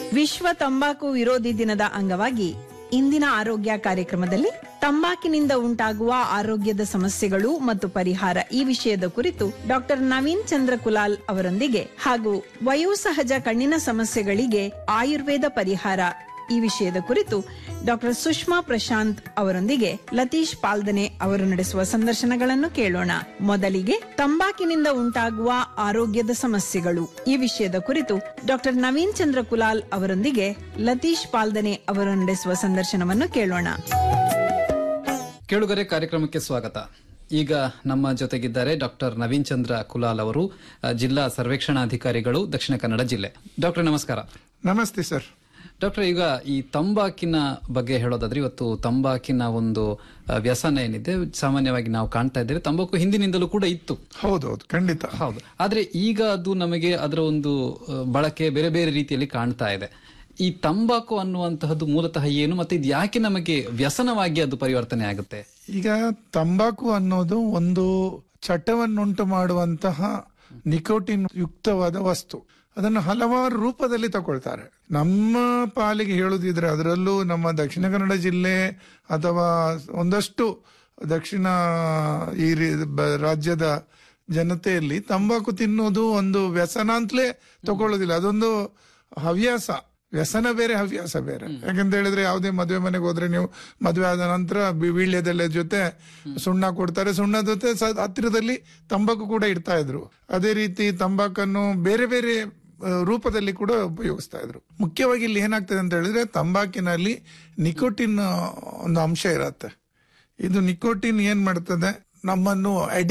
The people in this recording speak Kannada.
ವಿಶ್ವ ತಂಬಾಕು ವಿರೋಧಿ ದಿನದ ಅಂಗವಾಗಿ ಇಂದಿನ ಆರೋಗ್ಯ ಕಾರ್ಯಕ್ರಮದಲ್ಲಿ ತಂಬಾಕಿನಿಂದ ಉಂಟಾಗುವ ಆರೋಗ್ಯದ ಸಮಸ್ಯೆಗಳು ಮತ್ತು ಪರಿಹಾರ ಈ ವಿಷಯದ ಕುರಿತು ಡಾಕ್ಟರ್ ನವೀನ್ ಚಂದ್ರ ಕುಲಾಲ್ ಅವರೊಂದಿಗೆ ಹಾಗೂ ವಯೋಸಹಜ ಕಣ್ಣಿನ ಸಮಸ್ಯೆಗಳಿಗೆ ಆಯುರ್ವೇದ ಪರಿಹಾರ ಈ ವಿಷಯದ ಕುರಿತು ಡಾಕ್ಟರ್ ಸುಷ್ಮಾ ಪ್ರಶಾಂತ್ ಅವರೊಂದಿಗೆ ಲತೀಶ್ ಪಾಲ್ದನೆ ಅವರು ನಡೆಸುವ ಸಂದರ್ಶನಗಳನ್ನು ಕೇಳೋಣ ಮೊದಲಿಗೆ ತಂಬಾಕಿನಿಂದ ಉಂಟಾಗುವ ಆರೋಗ್ಯದ ಸಮಸ್ಯೆಗಳು ಈ ವಿಷಯದ ಕುರಿತು ಡಾಕ್ಟರ್ ನವೀನ್ ಚಂದ್ರ ಕುಲಾಲ್ ಅವರೊಂದಿಗೆ ಲತೀಶ್ ಪಾಲ್ದನೆ ಅವರು ನಡೆಸುವ ಸಂದರ್ಶನವನ್ನು ಕೇಳೋಣ ಕೇಳುಗರೆ ಕಾರ್ಯಕ್ರಮಕ್ಕೆ ಸ್ವಾಗತ ಈಗ ನಮ್ಮ ಜೊತೆಗಿದ್ದಾರೆ ಡಾಕ್ಟರ್ ನವೀನ್ ಚಂದ್ರ ಕುಲಾಲ್ ಅವರು ಅ, ಜಿಲ್ಲಾ ಸರ್ವೇಕ್ಷಣಾಧಿಕಾರಿಗಳು ದಕ್ಷಿಣ ಕನ್ನಡ ಜಿಲ್ಲೆ ಡಾಕ್ಟರ್ ನಮಸ್ಕಾರ ನಮಸ್ತೆ ಸರ್ ಡಾಕ್ಟರ್ ಈಗ ಈ ತಂಬಾಕಿನ ಬಗ್ಗೆ ಹೇಳೋದಾದ್ರೆ ಇವತ್ತು ತಂಬಾಕಿನ ಒಂದು ಅ, ವ್ಯಸನ ಏನಿದೆ ಸಾಮಾನ್ಯವಾಗಿ ನಾವು ಕಾಣ್ತಾ ಇದ್ದೇವೆ ತಂಬಾಕು ಹಿಂದಿನಿಂದಲೂ ಕೂಡ ಇತ್ತು ಹೌದೌದು ಖಂಡಿತ ಹೌದು ಆದ್ರೆ ಈಗ ಅದು ನಮಗೆ ಅದರ ಒಂದು ಅ, ಬಳಕೆ ಬೇರೆ ಬೇರೆ ರೀತಿಯಲ್ಲಿ ಕಾಣ್ತಾ ಇದೆ ಈ ತಂಬಾಕು ಅನ್ನುವಂತಹದ್ದು ಮೂಲತಃ ಏನು ಮತ್ತೆ ಇದು ಯಾಕೆ ನಮಗೆ ವ್ಯಸನವಾಗಿ ಅದು ಪರಿವರ್ತನೆ ಆಗುತ್ತೆ ಈಗ ತಂಬಾಕು ಅನ್ನೋದು ಒಂದು ಚಟವನ್ನುಂಟು ಮಾಡುವಂತಹ ನಿಕೋಟಿನ್ ಯುಕ್ತವಾದ ವಸ್ತು ಅದನ್ನು ಹಲವಾರು ರೂಪದಲ್ಲಿ ತಗೊಳ್ತಾರೆ ನಮ್ಮ ಪಾಲಿಗೆ ಹೇಳುದಿದ್ರೆ ಅದರಲ್ಲೂ ನಮ್ಮ ದಕ್ಷಿಣ ಕನ್ನಡ ಜಿಲ್ಲೆ ಅಥವಾ ಒಂದಷ್ಟು ದಕ್ಷಿಣ ಈ ರೀ- ಬ- ರಾಜ್ಯದ ಜನತೆಯಲ್ಲಿ ತಂಬಾಕು ತಿನ್ನೋದು ಒಂದು ವ್ಯಸನ ಅಂತಲೇ ತಗೊಳ್ಳೋದಿಲ್ಲ ಅದೊಂದು ಹವ್ಯಾಸ ವ್ಯಸನ ಬೇರೆ ಹವ್ಯಾಸ ಬೇರೆ ಯಾಕಂತ ಹೇಳಿದ್ರೆ ಯಾವುದೇ ಮದುವೆ ಮನೆಗೆ ಹೋದ್ರೆ ನೀವು ಮದುವೆ ಆದ ನಂತರ ಬಿ- ವೀಳ್ಯದೆಲೆ ಜೊತೆ ಸುಣ್ಣ ಕೊಡ್ತಾರೆ ಸುಣ್ಣ ಜೊತೆ ಸ- ಹತ್ತಿರದಲ್ಲಿ ತಂಬಾಕು ಕೂಡ ಇಡ್ತಾ ಇದ್ರು ಅದೇ ರೀತಿ ತಂಬಾಕನ್ನು ಬೇರೆ ಬೇರೆ ಆ, ರೂಪದಲ್ಲಿ ಕೂಡ ಉಪಯೋಗಿಸ್ತಾ ಇದ್ರು ಮುಖ್ಯವಾಗಿ ಇಲ್ಲಿ ಏನಾಗ್ತದೆ ಅಂತ ಹೇಳಿದ್ರೆ ತಂಬಾಕಿನಲ್ಲಿ ನಿಕೋಟಿನ್ ಒಂದು ಅಂಶ ಇರತ್ತೆ ಇದು ನಿಕೋಟಿನ್ ಏನ್ ಮಾಡ್ತದೆ ನಮ್ಮನ್ನು